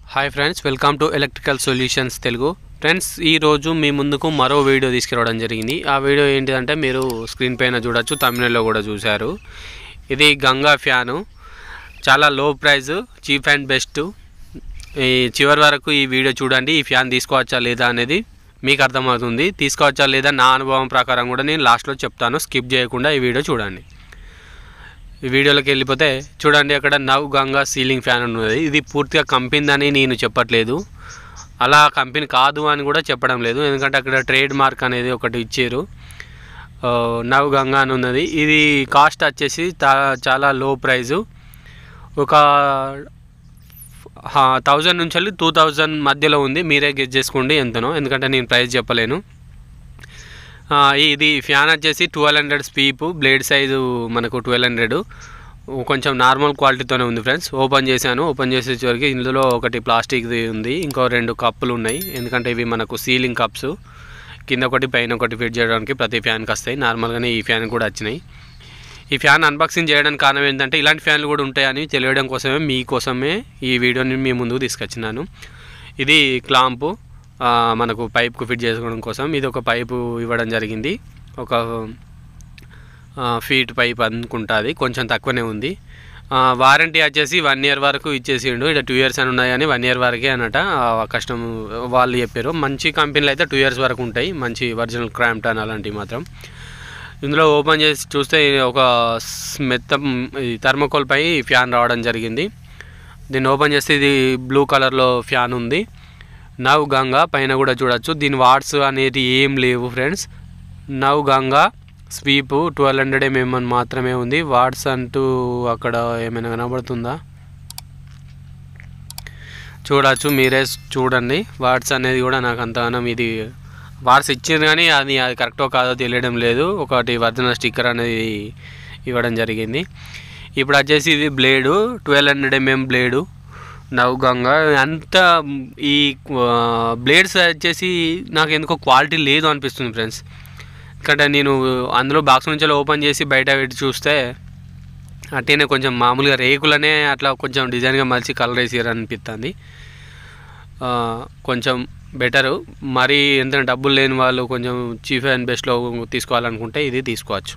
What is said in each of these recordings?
hi friends welcome to electrical solutions Telugu friends ఈ రోజు మీ ముందుకు మరో వీడియో తీసుకురావడం జరిగింది ఆ వీడియో ఏంటిదంటే మీరు స్క్రీన్ పైన చూడొచ్చు తమిళలో కూడా చూశారు ఇది గంగా ఫ్యాను చాలా లో ప్రైస్ చీప్ అండ్ బెస్ట్ ఈ చివరి వరకు ఈ వీడియో చూడండి ఈ ఫ్యాన్ తీసుకోవచ్చా లేదా అనేది మీకు అర్థమవుతుంది తీసుకోవచ్చా లేదా నా అనుభవం ప్రకారం కూడా నేను లాస్ట్లో చెప్తాను స్కిప్ చేయకుండా ఈ వీడియో చూడండి ఈ వీడియోలోకి వెళ్ళిపోతే చూడండి అక్కడ నవ్ గంగా సీలింగ్ ఫ్యాన్ ఉన్నది ఇది పూర్తిగా కంపెనీ అని నేను చెప్పట్లేదు అలా కంపెనీ కాదు అని కూడా చెప్పడం లేదు ఎందుకంటే అక్కడ ట్రేడ్ మార్క్ అనేది ఒకటి ఇచ్చారు ఆ, నవ్ గంగా అని ఉన్నది ఇది కాస్ట్ వచ్చేసి తా- చాలా లో ప్రైజు ఒక థౌజండ్ నుంచి వెళ్ళి టూ థౌజండ్ మధ్యలో ఉంది మీరే గెస్ చేసుకోండి ఎంతనో ఎందుకంటే నేను ప్రైస్ చెప్పలేను ఆ, ఇది ఫ్యాన్ వచ్చేసి twelve hundred sweep blade size మనకు ట్వెల్వ్ హండ్రెడ్ కొంచెం నార్మల్ క్వాలిటీతోనే ఉంది ఫ్రెండ్స్ ఓపెన్ చేశాను ఓపెన్ చేసేసరికి ఇందులో ఒకటి ప్లాస్టిక్ది ఉంది ఇంకో రెండు కప్పులు ఉన్నాయి ఎందుకంటే ఇవి మనకు సీలింగ్ కప్స్ కింద ఒకటి పైన ఒకటి ఫిట్ చేయడానికి ప్రతి ఫ్యాన్కి వస్తాయి నార్మల్గానే ఈ ఫ్యాన్ కూడా వచ్చినాయి ఈ ఫ్యాన్ అన్బాక్సింగ్ చేయడానికి కారణం ఏంటంటే ఇలాంటి ఫ్యాన్లు కూడా ఉంటాయని తెలియడం కోసమే మీకోసమే ఈ వీడియోని మీ ముందుకు తీసుకొచ్చినాను ఇది క్లాంపు ఆ, మనకు పైప్కు ఫిట్ చేసుకోవడం కోసం ఇది ఒక పైపు ఇవ్వడం జరిగింది ఒక ఆ, ఫీట్ పైప్ అనుకుంటుంది కొంచెం తక్కువనే ఉంది ఆ, వారంటీ వచ్చేసి వన్ ఇయర్ వరకు ఇచ్చేసిండు ఇక్కడ టూ ఇయర్స్ అని ఉన్నాయి కానీ వన్ ఇయర్ వరకే అనట కస్టమ్ వాళ్ళు చెప్పారు మంచి కంపెనీలు అయితే టూ ఇయర్స్ వరకు ఉంటాయి మంచి ఒరిజినల్ క్రాంప్టన్ అలాంటివి మాత్రం ఇందులో ఓపెన్ చేసి చూస్తే ఒక స్- మెత్త ఇది థర్మకోల్ పై ఫ్యాన్ రావడం జరిగింది దీన్ని ఓపెన్ చేస్తే ఇది బ్లూ కలర్లో ఫ్యాన్ ఉంది నవ్ గంగా పైన కూడా చూడొచ్చు దీని వాట్స్ అనేది ఏం లేవు ఫ్రెండ్స్ నవ్ Ganga sweep twelve hundred MM అని మాత్రమే ఉంది వాట్స్ అంటూ అక్కడ ఏమైనా కనబడుతుందా చూడొచ్చు మీరే చూడండి వాట్స్ అనేది కూడా నాకు అంతగానం ఇది వాట్స్ ఇచ్చింది కానీ అది అది కరెక్టో కాదో తెలియడం లేదు ఒకటి ఒరిజినల్ స్టిక్కర్ అనేది ఇవ్వడం జరిగింది ఇప్పుడు వచ్చేసి ఇది blade twelve hundred MM blade Navganga అంత ఈ బ్లేడ్స్ వచ్చేసి నాకు ఎందుకో క్వాలిటీ లేదు అనిపిస్తుంది ఫ్రెండ్స్ ఇక్కడ నేను అందులో బాక్స్ నుంచి ఓపెన్ చేసి బయట పెట్టి చూస్తే అట్టేనే కొంచెం మామూలుగా రేకులనే అట్లా కొంచెం డిజైన్గా మలిచి కలర్ వేసారు అనిపిస్తుంది ఆ, కొంచెం బెటరు మరీ ఎంత డబ్బులు లేని వాళ్ళు కొంచెం చీఫ్ అండ్ బెస్ట్లో తీసుకోవాలనుకుంటే ఇది తీసుకోవచ్చు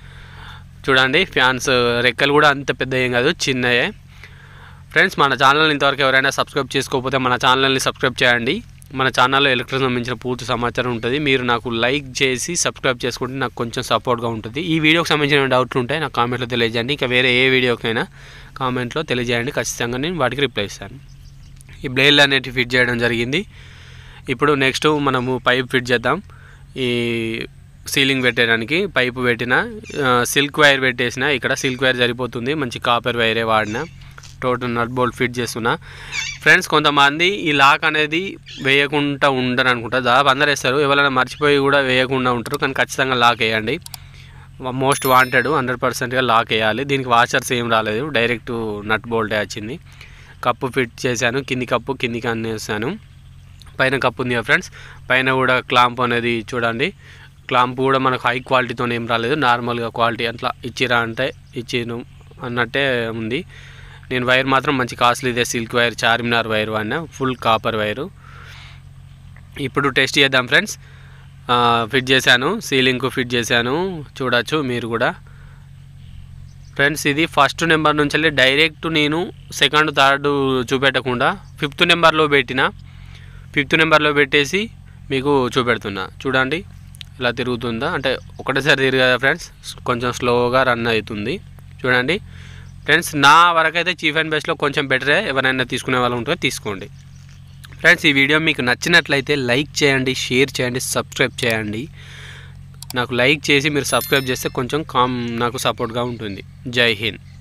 చూడండి ఫ్యాన్స్ రెక్కలు కూడా అంత పెద్ద ఏం కాదు చిన్నయే ఫ్రెండ్స్ మన ఛానల్ ఇంతవరకు ఎవరైనా సబ్స్క్రైబ్ చేసుకోకపోతే మన ఛానల్ని సబ్స్క్రైబ్ చేయండి మన ఛానల్లో ఎలక్ట్రిక్ సంబంధించిన పూర్తి సమాచారం ఉంటుంది మీరు నాకు లైక్ చేసి సబ్స్క్రైబ్ చేసుకుంటే నాకు కొంచెం సపోర్ట్గా ఉంటుంది ఈ వీడియోకి సంబంధించిన డౌట్లు ఉంటే నాకు కామెంట్లో తెలియజేయండి ఇంకా వేరే ఏ వీడియోకైనా కామెంట్లో తెలియజేయండి ఖచ్చితంగా నేను వాటికి రిప్లై ఇస్తాను ఈ బ్లేడ్లు అనేటివి ఫిట్ చేయడం జరిగింది ఇప్పుడు నెక్స్ట్ మనము పైప్ ఫిట్ చేద్దాం ఈ సీలింగ్ పెట్టడానికి పైపు పెట్టిన ఆ, సిల్క్ వైర్ పెట్టేసిన ఇక్కడ సిల్క్ వైర్ సరిపోతుంది మంచి కాపర్ వైరే వాడిన టోటల్ నట్ బోల్ట్ ఫిట్ చేస్తున్నా ఫ్రెండ్స్ కొంతమంది ఈ లాక్ అనేది వేయకుండా ఉండరు అనుకుంటా దాదాపు అందరు వేస్తారు ఎవరైనా మర్చిపోయి కూడా వేయకుండా ఉంటారు కానీ ఖచ్చితంగా లాక్ వేయండి మోస్ట్ వాంటెడ్ హండ్రెడ్ పర్సెంట్గా లాక్ వేయాలి దీనికి వాషర్స్ ఏం రాలేదు డైరెక్ట్ నట్ బోల్టే వచ్చింది కప్పు ఫిట్ చేశాను కింది కప్పు కిందికి అన్నేసాను పైన కప్పు ఉంది కదా ఫ్రెండ్స్ పైన కూడా క్లాంప్ అనేది చూడండి క్లాంప్ కూడా మనకు హై క్వాలిటీతో ఏం రాలేదు నార్మల్గా క్వాలిటీ అట్లా ఇచ్చిరా అంటే ఇచ్చిను అన్నట్టే ఉంది నేను వైర్ మాత్రం మంచి కాస్ట్లీ ఇదే సిల్క్ వైర్ చార్మినార్ వైర్ వాడినా ఫుల్ కాపర్ వైరు ఇప్పుడు టెస్ట్ చేద్దాం ఫ్రెండ్స్ ఆ, ఫిట్ చేశాను సీలింగ్కు ఫిట్ చేశాను చూడొచ్చు మీరు కూడా ఫ్రెండ్స్ ఇది ఫస్ట్ నెంబర్ నుంచి వెళ్ళి డైరెక్ట్ నేను సెకండ్ థర్డ్ చూపెట్టకుండా ఫిఫ్త్ నెంబర్లో పెట్టిన ఫిఫ్త్ నెంబర్లో పెట్టేసి మీకు చూపెడుతున్నా చూడండి ఇలా తిరుగుతుందా అంటే ఒకటేసారి తిరగదా ఫ్రెండ్స్ కొంచెం స్లోగా రన్ అవుతుంది చూడండి ఫ్రెండ్స్ నా వరకైతే చీఫ్ అండ్ బెస్ట్లో కొంచెం బెటరే ఎవరైనా తీసుకునే వాళ్ళు ఉంటే తీసుకోండి ఫ్రెండ్స్ ఈ వీడియో మీకు నచ్చినట్లయితే లైక్ చేయండి షేర్ చేయండి సబ్స్క్రైబ్ చేయండి నాకు లైక్ చేసి మీరు సబ్స్క్రైబ్ చేస్తే కొంచెం కామ్ నాకు సపోర్ట్గా ఉంటుంది జై హింద్